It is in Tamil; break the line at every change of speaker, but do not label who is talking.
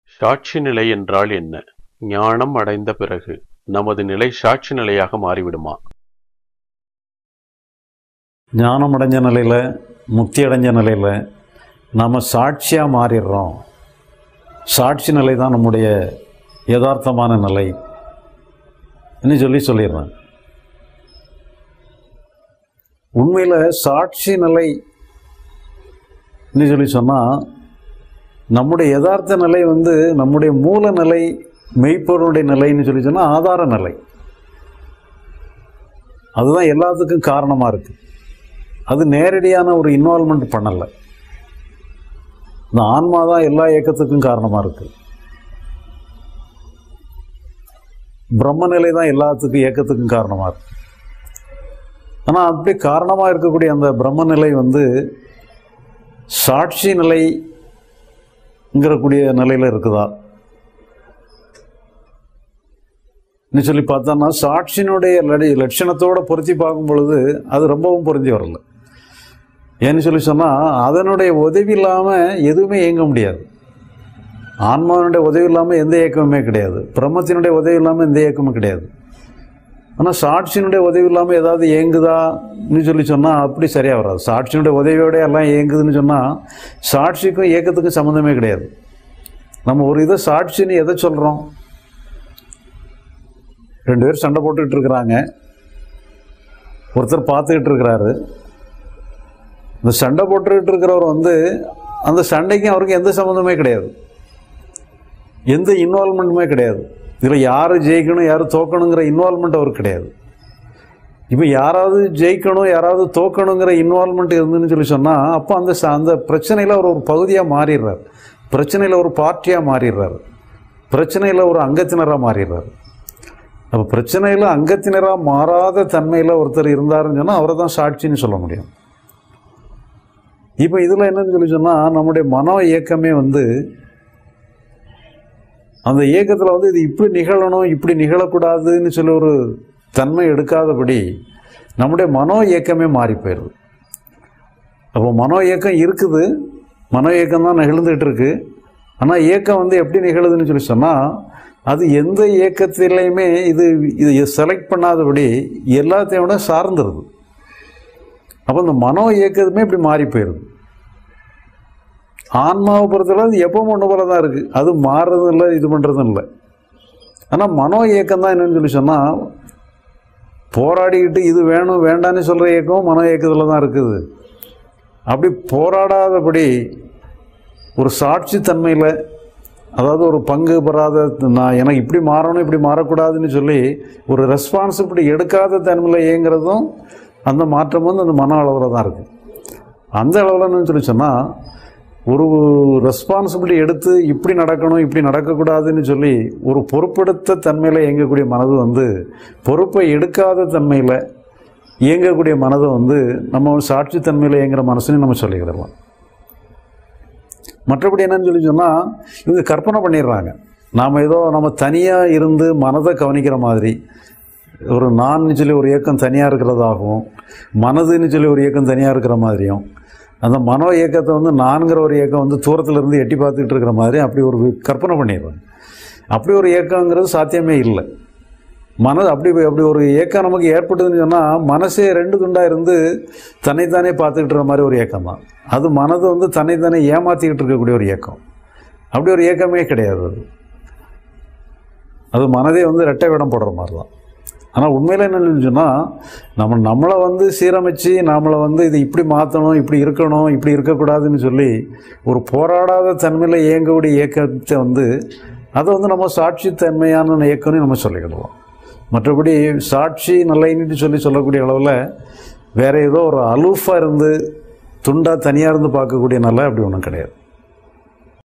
சாட்சி நிலை என்றால் என்ன? ஞானம் அடைந்த பிறகு நமது நிலை சாட்சி நிலையாக மாறிவிடுமா?
ஞானம் அடைஞ்ச நிலையில் முக்தி அடைஞ்ச நிலையில் நம்ம சாட்சியாக மாறிடுறோம் சாட்சி நிலை தான் நம்முடைய யதார்த்தமான நிலை ன்னு சொல்லி சொல்லிடுறேன் உண்மையில் சாட்சி நிலை ன்னு சொல்லி சொன்னால் நம்முடைய யதார்த்த நிலை வந்து நம்முடைய மூல நிலை மெய்ப்பொருளுடைய நிலைன்னு சொல்லி சொன்னால் ஆதார நிலை அதுதான் எல்லாத்துக்கும் காரணமாக இருக்குது அது நேரடியான ஒரு இன்வால்மெண்ட் பண்ணலை இந்த ஆன்மா தான் எல்லா இயக்கத்துக்கும் காரணமாக இருக்குது பிரம்மநிலை தான் எல்லாத்துக்கும் இயக்கத்துக்கும் காரணமாக இருக்கு ஆனால் அப்படி காரணமாக இருக்கக்கூடிய அந்த பிரம்மநிலை வந்து சாட்சி நிலைங்கிறக்கூடிய நிலையில் இருக்குதா ன்னு சொல்லி பார்த்தோம்னா சாட்சியினுடைய லடி- லட்சணத்தோட பொருத்தி பார்க்கும் பொழுது அது ரொம்பவும் பொருந்தி வரல ஏன்னு சொல்லி சொன்னால் அதனுடைய உதவி இல்லாமல் எதுவுமே இயங்க முடியாது ஆன்மாவினுடைய உதவி இல்லாமல் எந்த இயக்கமுமே கிடையாது பிரம்மத்தினுடைய உதவி இல்லாமல் எந்த இயக்கமும் கிடையாது ஆனால் சாட்சியினுடைய உதவி இல்லாமல் ஏதாவது இயங்குதான்னு சொல்லி சொன்னால் அப்படி சரியாக வராது சாட்சியினுடைய உதவியோட எல்லாம் இயங்குதுன்னு சொன்னால் சாட்சிக்கும் இயக்கத்துக்கும் சம்மந்தமே கிடையாது நம்ம ஒரு இதை சாட்சின்னு எதை சொல்கிறோம் ரெண்டு பேர் சண்டை போட்டுக்கிட்டு இருக்கிறாங்க ஒருத்தர் பார்த்துக்கிட்டு இருக்கிறாரு இந்த சண்டை போட்டுக்கிட்டு இருக்கிறவர் வந்து அந்த சண்டைக்கும் அவருக்கு எந்த சம்மந்தமே கிடையாது எந்த இன்வால்மெண்ட்டுமே கிடையாது இதில் யார் ஜெயிக்கணும் யார் தோக்கணுங்கிற இன்வால்மெண்ட் அவருக்கு கிடையாது இப்போ யாராவது ஜெயிக்கணும் யாராவது தோக்கணுங்கிற இன்வால்மெண்ட் இருந்துன்னு சொல்லி சொன்னால் அப்போ அந்த ச- அந்த பிரச்சனையில் அவர் ஒரு பகுதியாக மாறிடுறார் பிரச்சனையில் ஒரு பார்ட்டியாக மாறிடுறார் பிரச்சனையில் ஒரு அங்கத்தினராக மாறிடுறார் அப்போ பிரச்சனையில் அங்கத்தினராக மாறாத தன்மையில் ஒருத்தர் இருந்தாருன்னு சொன்னால் அவரை தான் சாட்சின்னு சொல்ல முடியும் இப்போ இதில் என்னன்னு சொல்லி சொன்னால் நம்முடைய மனோ இயக்கமே வந்து அந்த இயக்கத்தில் வந்து இது இப்படி நிகழணும் இப்படி நிகழக்கூடாதுன்னு சொல்லி ஒரு தன்மை எடுக்காதபடி நம்முடைய மனோ இயக்கமே மாறி போயிடுது அப்போ மனோ இயக்கம் இருக்குது மனோ இயக்கம் தான் நிகழ்ந்துகிட்டு இருக்கு ஆனால் இயக்கம் வந்து எப்படி நிகழுதுன்னு சொல்லி சொன்னால் அது எந்த இயக்கத்திலையுமே இது இது செலக்ட் பண்ணாதபடி எல்லாத்தையும் விட சார்ந்துருது அப்போ இந்த மனோ இயக்கமே இப்படி மாறி போயிடுது ஆன்மாவை பொறுத்தவரை அது எப்பவும் ஒன்று போல தான் இருக்குது அது மாறுறதும் இல்லை இது பண்ணுறதும் இல்லை ஆனால் மனோ இயக்கம் தான் என்னன்னு சொல்லி சொன்னால் போராடிக்கிட்டு இது வேணும் வேண்டான்னு சொல்கிற இயக்கம் மனோ இயக்கத்தில் தான் இருக்குது அப்படி போராடாதபடி ஒரு சாட்சி தன்மையில் அதாவது ஒரு பங்கு பெறாத நான் எனக்கு இப்படி மாறணும் இப்படி மாறக்கூடாதுன்னு சொல்லி ஒரு ரெஸ்பான்சிபிலிட்டி எடுக்காத தன்மையில் இயங்குறதும் அந்த மாற்றம் வந்து அந்த மன அளவில் தான் இருக்குது அந்த அளவில் என்னன்னு சொல்லி சொன்னால் ஒரு ரெஸ்பான்சிபிலிட்டி எடுத்து இப்படி நடக்கணும் இப்படி நடக்கக்கூடாதுன்னு சொல்லி ஒரு பொறுப்பெடுத்த தன்மையில் இயங்கக்கூடிய மனது வந்து பொறுப்பை எடுக்காத தன்மையில் இயங்கக்கூடிய மனதை வந்து நம்ம சாட்சி தன்மையில் இயங்குற மனசுன்னு நம்ம சொல்லிக்கிடலாம் மற்றபடி என்னன்னு சொல்லி சொன்னால் இவங்க கற்பனை பண்ணிடுறாங்க நாம் ஏதோ நம்ம தனியாக இருந்து மனதை கவனிக்கிற மாதிரி ஒரு நான் சொல்லி ஒரு இயக்கம் தனியாக இருக்கிறதாகவும் மனதுன்னு சொல்லி ஒரு இயக்கம் தனியாக இருக்கிற மாதிரியும் அந்த மனோ இயக்கத்தை வந்து நான்கிற ஒரு இயக்கம் வந்து தூரத்துல இருந்து எட்டி பார்த்துக்கிட்டு இருக்கிற மாதிரி அப்படி ஒரு கற்பனை பண்ணிடுறாங்க அப்படி ஒரு இயக்கங்கிறது சாத்தியமே இல்லை மனது அப்படி அப்படி ஒரு இயக்கம் நமக்கு ஏற்பட்டதுன்னு சொன்னால் மனசே ரெண்டு துண்டாக இருந்து தன்னைத்தானே பார்த்துக்கிட்டு இருக்கிற மாதிரி ஒரு இயக்கம் தான் அது மனது வந்து தன்னைத்தானே ஏமாற்றிக்கிட்டு இருக்கக்கூடிய ஒரு இயக்கம் அப்படி ஒரு இயக்கமே கிடையாது அது அது மனதே வந்து ரெட்டை வேடம் போடுற மாதிரி தான் ஆனால் உண்மையில் என்னன்னு சொன்னால் நம்ம நம்மளை வந்து சீரமைச்சு நம்மளை வந்து இது இப்படி மாற்றணும் இப்படி இருக்கணும் இப்படி இருக்கக்கூடாதுன்னு சொல்லி ஒரு போராடாத தன்மையில் இயங்கக்கூடிய இயக்கத்தை வந்து அதை வந்து நம்ம சாட்சி தன்மையான இயக்கம்னு நம்ம சொல்லிக்கிடலாம் மற்றபடி சாட்சி நல்லைன்னு சொல்லி சொல்லக்கூடிய அளவில் வேற ஏதோ ஒரு அலூஃபாக இருந்து துண்டாக தனியாக இருந்து பார்க்கக்கூடிய நல்ல அப்படி ஒன்றும் கிடையாது